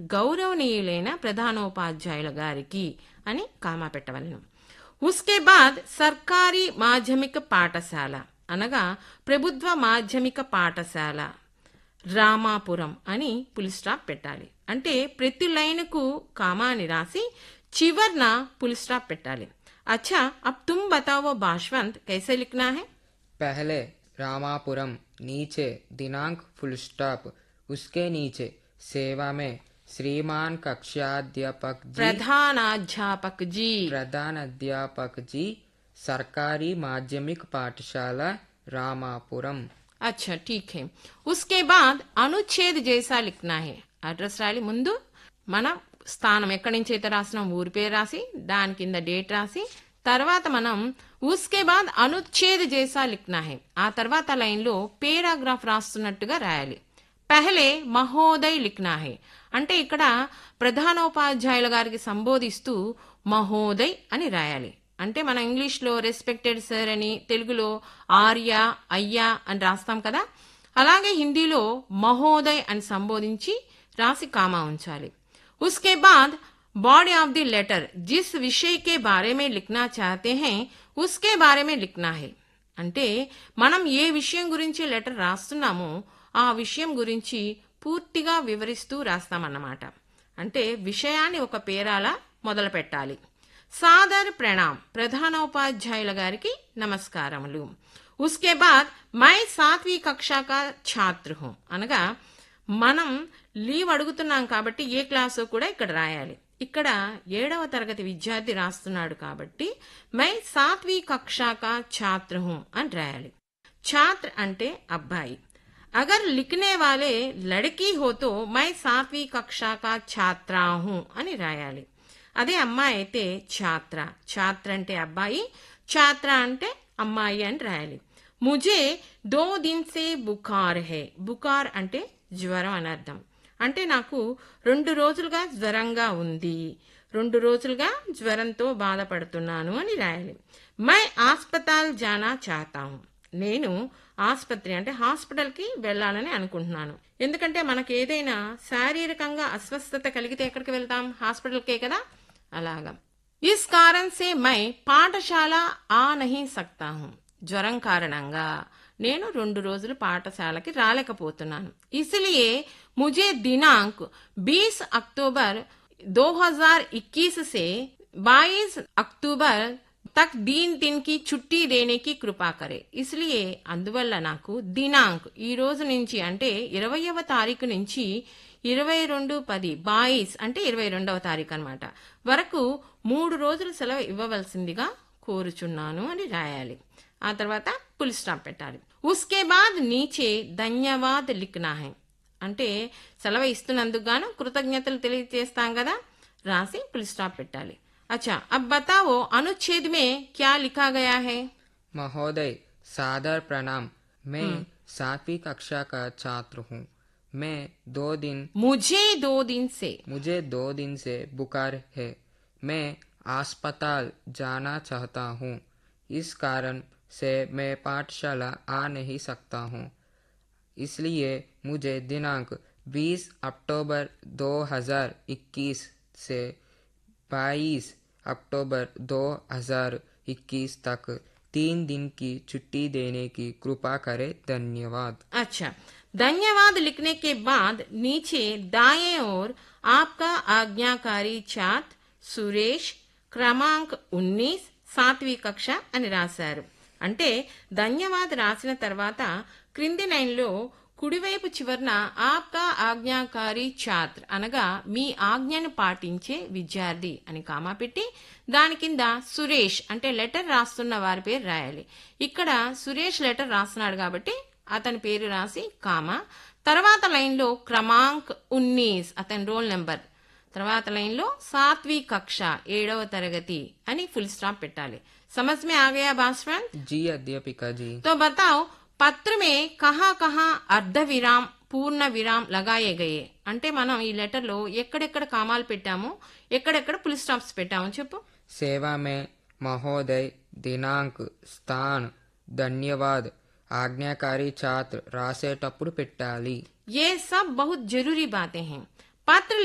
గౌరవనీయులైన ప్రధానోపాధ్యాయుల గారికి అని కామా పెట్టవలను ఉస్కే బాద్ సర్కారీ మాధ్యమిక పాఠశాల అనగా ప్రభుత్వ మాధ్యమిక పాఠశాల రామాపురం అని పులి స్టాప్ పెట్టాలి అంటే ప్రతి లైన్కు కామా అని రాసి చివర్న పులి స్టాప్ పెట్టాలి అచ్చా అబ్ తుమ్ బతావో భాష్వంత్ కైసే లిఖనా హై पहले रामापुरम नीचे दिनांक फुल स्टॉप उसके नीचे सेवा में श्रीमान कक्षाध्यापक जी ప్రధానాధ్యాపక్ జీ प्रधान अध्यापक जी सरकारी माध्यमिक पाठशाला रामापुरम अच्छा ठीक है उसके बाद అనుచ్ఛేద్ జైసా లిఖనా హై అడ్రస్ రాయాలి ముందు మన స్థానం ఎక్కడి నుంచి అయితే రాసినాం ఊరి పేరు రాసి దాని కింద డేట్ రాసి తర్వాత మనం ఉస్కే బాద్ అనుచ్ఛేద్ జైసా లిఖనా హై ఆ తర్వాత లైన్లో పేరాగ్రాఫ్ రాస్తున్నట్టుగా రాయాలి పెహలే మహోదయ్ లిఖనా హై అంటే ఇక్కడ ప్రధానోపాధ్యాయుల గారికి సంబోధిస్తూ మహోదయ్ అని రాయాలి అంటే మన ఇంగ్లీష్లో రెస్పెక్టెడ్ సార్ అని తెలుగులో ఆర్య అయ్యా అని రాస్తాం కదా అలాగే హిందీలో మహోదయ్ అని సంబోధించి రాసి కామా ఉంచాలి उसके बाद बॉडी ऑफ द लेटर जिस विषय के बारे में लिखना चाहते हैं उसके बारे में लिखना है అంటే మనం ఏ విషయం గురించి లెటర్ రాస్తున్నామో ఆ విషయం గురించి పూర్తిగా వివరిస్తూ రాస్తామన్నమాట అంటే విషయాన్ని ఒక పేరాల మొదలు పెట్టాలి సాదర్ ప్రణామ్ ప్రధానోపాధ్యాయుల గారికి నమస్కారములు ఉస్కే బాద్ మై సాత్వీ కక్షా కా ఛాత్ర హూ అనగా మనం లీవ్ అడుగుతున్నాం కాబట్టి ఏ క్లాసో కూడా ఇక్కడ రాయాలి ఇక్కడ ఏడవ తరగతి విద్యార్థి రాస్తున్నాడు కాబట్టి మై సాత్వీ కక్షా కా ఛాత్ర హూ అని రాయాలి ఛాత్ర అంటే అబ్బాయి అగర్ లిఖనే వాలే లड़की हो तो मैं सातवीं कक्षा का छात्रा हूं అని రాయాలి అదే అమ్మాయి అయితే ఛాత్ర ఛాత్ర అంటే అబ్బాయి ఛాత్ర అంటే అమ్మాయి అని రాయాలి ముజే దో దిన్ సే బుఖార్ హే బుఖార్ అంటే జ్వరం అని అర్థం అంటే నాకు రెండు రోజులుగా జ్వరంగా ఉంది రెండు రోజులుగా జ్వరంతో బాధపడుతున్నాను అని రాయాలి మై ఆస్పతాల్ జానా చాతాను నేను ఆసుపత్రి అంటే హాస్పిటల్కి వెళ్ళాలని అనుకుంటున్నాను ఎందుకంటే మనకు ఏదైనా శారీరకంగా అస్వస్థత కలిగితే ఎక్కడికి వెళ్తాం హాస్పిటల్కే కదా అలాగా ఇస్ కారణ్ సే మై పాఠశాల ఆ నహి సక్తా హూ జ్వరం కారణంగా నేను రెండు రోజులు పాఠశాలకి రాలేకపోతున్నాను ఇసిలియే ముజే దినాంక్ బీస్ అక్టోబర్ దో హజార్ ఇక్కీస్ సే బాईस అక్టోబర్ తక్ దీన్ దిన్ కి చుట్టి దేనేకి కృపా కరే ఇస్లియే అందువల్ల నాకు దినాంక్ ఈ రోజు నుంచి అంటే ఇరవయవ తారీఖు నుంచి ఇరవై రెండు పది బాయిస్ అంటే ఇరవై రెండవ తారీఖు అనమాట వరకు మూడు రోజులు సెలవు ఇవ్వవలసిందిగా కోరుచున్నాను అని రాయాలి ఆ తర్వాత పుల్ స్టాప్ పెట్టాలి ఉస్కే బాద్ నీచే ధన్యవాద్ లిఖనా హై అంటే సెలవు ఇస్తున్నందుకు గాను కృతజ్ఞతలు తెలియజేస్తాం కదా రాసి పుల్ స్టాప్ పెట్టాలి अच्छा अब बताओ अनुच्छेद में क्या लिखा गया है महोदय सादर प्रणाम मैं सातवीं कक्षा का छात्र हूँ मैं दो दिन मुझे दो दिन से मुझे दो दिन से बुखार है मैं अस्पताल जाना चाहता हूँ इस कारण से मैं पाठशाला आ नहीं सकता हूँ इसलिए मुझे दिनांक 20 अक्टूबर 2021 से 22 अक्टूबर 2021 तक तीन दिन की छुट्टी देने की कृपा करें धन्यवाद अच्छा धन्यवाद लिखने के बाद नीचे दाएं ओर आपका आज्ञाकारी छात्र సురేష్ క్రమాంక్ ఉన్నీస్ సాత్వీ కక్ష అని రాశారు అంటే ధన్యవాద్ రాసిన తర్వాత క్రింది లైన్లో కుడివైపు చివరన ఆప్కా ఆజ్ఞాకారి ఛాత్ర అనగా మీ ఆజ్ఞను పాటించే విద్యార్థి అని కామా పెట్టి దాని కింద సురేష్ అంటే లెటర్ రాస్తున్న వారి పేరు రాయాలి ఇక్కడ సురేష్ లెటర్ రాస్తున్నాడు కాబట్టి అతని పేరు రాసి కామా తర్వాత లైన్లో క్రమాంక్ ఉన్నీస్ అతని రోల్ నెంబర్ తర్వాత లైన్లో సాత్వి కక్ష ఏడవ తరగతి అని ఫుల్ స్టాప్ పెట్టాలి समझ में आ गया भाषण जी अध्यापिका जी तो बताओ పత్ర మే కహా కహా అర్ధ విరామ్ పూర్ణ విరామ్ లగాయే గయే అంటే మనం ఈ లెటర్ లో ఎక్కడెక్కడ కామాలు పెట్టామో ఎక్కడెక్కడ పుల్ స్టాప్స్ పెట్టామో చెప్పు सेवा में महोदय दिनांक స్థాన్ ధన్యవాద్ ఆజ్ఞాకారి ఛాత్ర రాసేటప్పుడు పెట్టాలి ये सब बहुत जरूरी बातें हैं पत्र